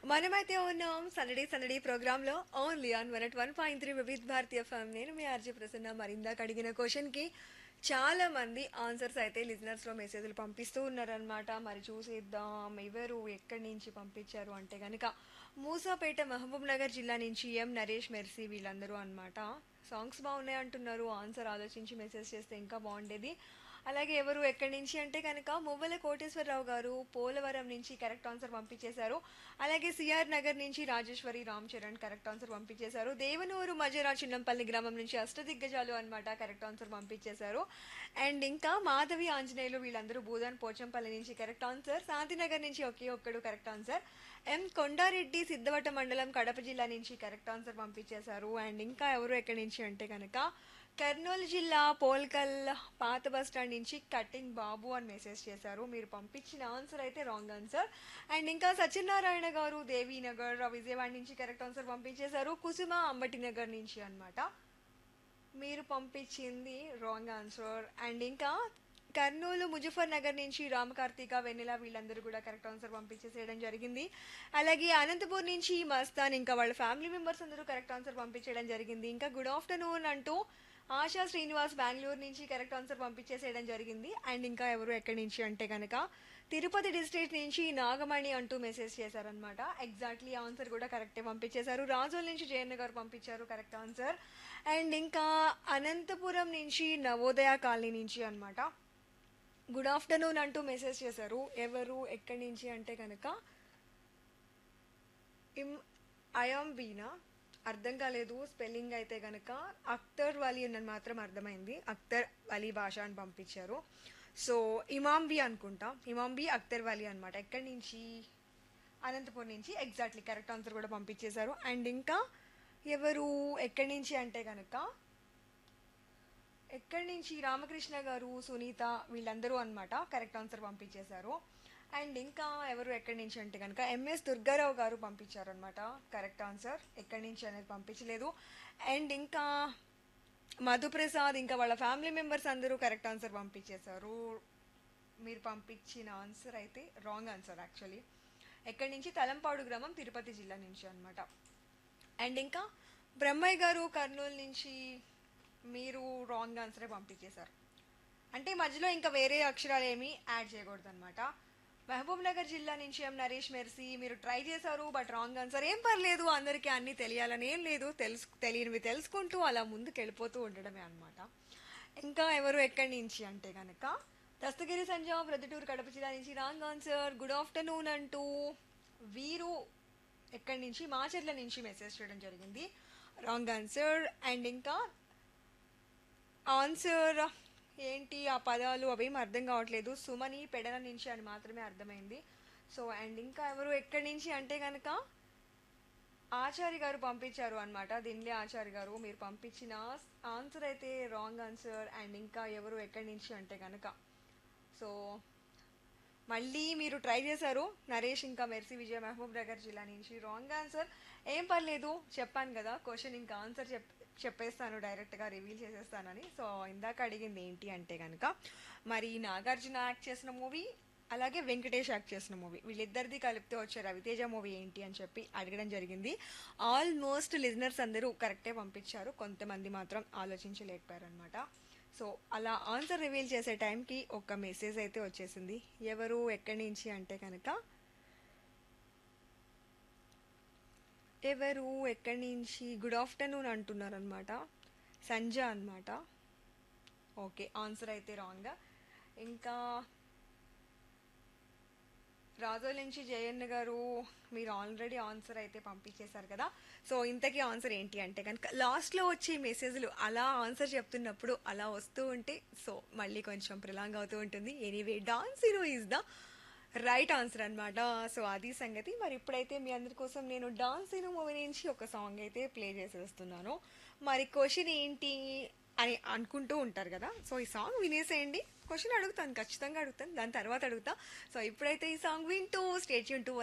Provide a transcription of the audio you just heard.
మనమైతే ఉన్నాం సందడి సందడి ప్రోగ్రామ్ లో only on one one point three వివిధ భారతీయ ఫామ్ నేను మీ ఆర్జీ ప్రసన్న మరిందాక అడిగిన క్వశ్చన్ కి చాలా మంది ఆన్సర్స్ అయితే లిజనర్స్ లో మెసేజ్లు పంపిస్తూ ఉన్నారనమాట మరి చూసేద్దాం ఎవరు ఎక్కడి నుంచి పంపించారు అంటే గనుక మూసాపేట మహబూబ్ నగర్ జిల్లా నుంచి ఎం నరేష్ మెర్సీ వీళ్ళందరూ అన్నమాట సాంగ్స్ బాగున్నాయి అంటున్నారు ఆన్సర్ ఆలోచించి మెసేజ్ చేస్తే ఇంకా బాగుండేది అలాగే ఎవరు ఎక్కడి నుంచి అంటే కనుక మువ్వల కోటేశ్వరరావు గారు పోలవరం నుంచి కరెక్ట్ ఆన్సర్ పంపించేశారు అలాగే సిఆర్ నగర్ నుంచి రాజేశ్వరి రామ్ చరణ్ కరెక్ట్ ఆన్సర్ పంపించేశారు దేవనూరు మజరా చిన్నంపల్లి గ్రామం నుంచి అష్టదిగ్గజాలు అన్నమాట కరెక్ట్ ఆన్సర్ పంపించేశారు అండ్ ఇంకా మాధవి ఆంజనేయులు వీళ్ళందరూ భూదాన్ పోచంపల్లి నుంచి కరెక్ట్ ఆన్సర్ శాంతినగర్ నుంచి ఒకే ఒక్కడు correct answer M Kondareddy Siddavata మండలం కడప జిల్లా నుంచి కరెక్ట్ ఆన్సర్ పంపించేశారు అండ్ ఇంకా ఎవరు ఎక్కడి నుంచి అంటే కనుక కర్నూలు జిల్లా పోల్కల్ పాత బస్ స్టాండ్ నుంచి కటింగ్ బాబు అని మెసేజ్ చేశారు మీరు పంపించిన ఆన్సర్ అయితే రాంగ్ ఆన్సర్ అండ్ ఇంకా సత్యనారాయణ గారు దేవీనగర్ విజయవాడ నుంచి కరెక్ట్ ఆన్సర్ పంపించేశారు కుసుమ అంబటి నగర్ నుంచి అన్నమాట మీరు పంపించింది రాంగ్ ఆన్సర్ అండ్ ఇంకా కర్నూలు ముజఫర్ నగర్ నుంచి రామకార్తిక వెన్నెల వీళ్ళందరూ కూడా కరెక్ట్ ఆన్సర్ పంపించేసేయడం జరిగింది అలాగే అనంతపూర్ నుంచి మస్తాన్ ఇంకా వాళ్ళ ఫ్యామిలీ మెంబర్స్ అందరూ కరెక్ట్ ఆన్సర్ పంపించడం జరిగింది ఇంకా గుడ్ ఆఫ్టర్నూన్ అంటూ ఆశా శ్రీనివాస్ బెంగళూరు నుంచి కరెక్ట్ ఆన్సర్ పంపించేసేయడం జరిగింది అండ్ ఇంకా ఎవరు ఎక్కడి నుంచి అంటే కనుక తిరుపతి డిస్ట్రిక్ట్ నుంచి నాగమణి అంటూ మెసేజ్ చేశారనమాట ఎగ్జాక్ట్లీ ఆన్సర్ కూడా కరెక్టే పంపించేశారు రాజోల్ నుంచి జయన్న గారు పంపించారు కరెక్ట్ ఆన్సర్ అండ్ ఇంకా అనంతపురం నుంచి నవోదయ కాలనీ నుంచి అన్నమాట గుడ్ ఆఫ్టర్నూన్ అంటూ మెసేజ్ చేశారు ఎవరు ఎక్కడి నుంచి అంటే కనుక ఇమ్ ఐఆమ్ బీనా అర్థం కాలేదు స్పెల్లింగ్ అయితే కనుక అఖ్తర్ వలీ అని మాత్రం అర్థమైంది అఖ్తర్ వలీ భాష అని పంపించారు సో ఇమాం బి అనుకుంటా ఇమాం బి అఖ్తర్ వలీ అనమాట ఎక్కడి నుంచి అనంతపూర్ నుంచి ఎగ్జాక్ట్లీ కరెక్ట్ ఆన్సర్ కూడా పంపించేశారు అండ్ ఇంకా ఎవరు ఎక్కడి నుంచి అంటే కనుక ఎక్కడి నుంచి రామకృష్ణ గారు సునీత వీళ్ళందరూ అన్నమాట కరెక్ట్ ఆన్సర్ పంపించేశారు అండ్ ఇంకా ఎవరు ఎక్కడి నుంచి అంటే కనుక ఎంఎస్ దుర్గారావు గారు పంపించారు అనమాట కరెక్ట్ ఆన్సర్ ఎక్కడి నుంచి అనేది పంపించలేదు అండ్ ఇంకా మధుప్రసాద్ ఇంకా వాళ్ళ ఫ్యామిలీ మెంబర్స్ అందరూ కరెక్ట్ ఆన్సర్ పంపించేశారు మీరు పంపించిన ఆన్సర్ అయితే రాంగ్ ఆన్సర్ యాక్చువల్లీ ఎక్కడి నుంచి తలంపాడు గ్రామం తిరుపతి జిల్లా నుంచి అన్నమాట అండ్ ఇంకా బ్రహ్మయ్య గారు కర్నూలు నుంచి మీరు రాంగ్ ఆన్సరే పంపించేశారు అంటే మధ్యలో ఇంకా వేరే అక్షరాలు ఏమీ యాడ్ చేయకూడదు అనమాట మహబూబ్ నగర్ జిల్లా నుంచి ఎం నరేష్ మెర్సీ మీరు ట్రై చేశారు బట్ రాంగ్ ఆన్సర్ ఏం పర్లేదు అందరికీ అన్నీ తెలియాలని ఏం లేదు తెలుసు తెలియనివి తెలుసుకుంటూ అలా ముందుకు వెళ్ళిపోతూ ఉండడమే అనమాట ఇంకా ఎవరు ఎక్కడి నుంచి అంటే కనుక దస్తగిరి సంజయ్ ప్రొద్దుటూరు కడప జిల్లా నుంచి రాంగ్ ఆన్సర్ గుడ్ ఆఫ్టర్నూన్ అంటూ వీరు ఎక్కడి నుంచి మాచర్ల నుంచి మెసేజ్ చేయడం జరిగింది రాంగ్ ఆన్సర్ అండ్ ఇంకా ఆన్సర్ ఏంటి ఆ పదాలు అవేం అర్థం కావట్లేదు సుమని పెడన నుంచి అని మాత్రమే అర్థమైంది సో అండ్ ఇంకా ఎవరు ఎక్కడి నుంచి అంటే కనుక ఆచారి గారు పంపించారు అనమాట దిన్లే ఆచారి గారు మీరు పంపించిన ఆన్సర్ అయితే రాంగ్ ఆన్సర్ అండ్ ఇంకా ఎవరు ఎక్కడి నుంచి అంటే కనుక సో మళ్ళీ మీరు ట్రై చేశారు నరేష్ ఇంకా మెర్సీ విజయ మహబూబ్ నగర్ జిల్లా నుంచి రాంగ్ ఆన్సర్ ఏం పర్లేదు చెప్పాను కదా క్వశ్చన్ ఇంకా ఆన్సర్ చెప్ చెప్పేస్తాను డైరెక్ట్గా రివీల్ చేసేస్తానని సో ఇందాక అడిగింది ఏంటి అంటే కనుక మరి నాగార్జున యాక్ట్ చేసిన మూవీ అలాగే వెంకటేష్ యాక్ట్ చేసిన మూవీ వీళ్ళిద్దరిది కలిపితే వచ్చే రవితేజ మూవీ ఏంటి అని చెప్పి అడగడం జరిగింది ఆల్మోస్ట్ లిజనర్స్ అందరూ కరెక్టే పంపించారు కొంతమంది మాత్రం ఆలోచించలేకపోయారు అనమాట సో అలా ఆన్సర్ రివీల్ చేసే టైంకి ఒక మెసేజ్ అయితే వచ్చేసింది ఎవరు ఎక్కడి నుంచి అంటే కనుక ఎవరు ఎక్కడి నుంచి గుడ్ ఆఫ్టర్నూన్ అంటున్నారు అనమాట సంజ అనమాట ఓకే ఆన్సర్ అయితే రాంగ్ ఇంకా రాజోల్ నుంచి జయన్న గారు మీరు ఆల్రెడీ ఆన్సర్ అయితే పంపించేశారు కదా సో ఇంతకీ ఆన్సర్ ఏంటి అంటే కనుక లాస్ట్లో వచ్చే మెసేజ్లు అలా ఆన్సర్ చెప్తున్నప్పుడు అలా వస్తూ ఉంటే సో మళ్ళీ కొంచెం ప్రిలాంగ్ అవుతూ ఉంటుంది anyway dance hero is the right answer అనమాట సో అది సంగతి మరి ఇప్పుడైతే మీ అందరి కోసం నేను డాన్స్ హీరో మూవీ నుంచి ఒక సాంగ్ అయితే ప్లే చేసేస్తున్నాను మరి క్వశ్చన్ ఏంటి అని అనుకుంటూ ఉంటారు కదా సో ఈ సాంగ్ వినేసేయండి క్వశ్చన్ అడుగుతాను ఖచ్చితంగా అడుగుతాను దాని తర్వాత అడుగుతా సో ఇప్పుడైతే ఈ సాంగ్ వింటూ స్టేట్ యూన్ టూ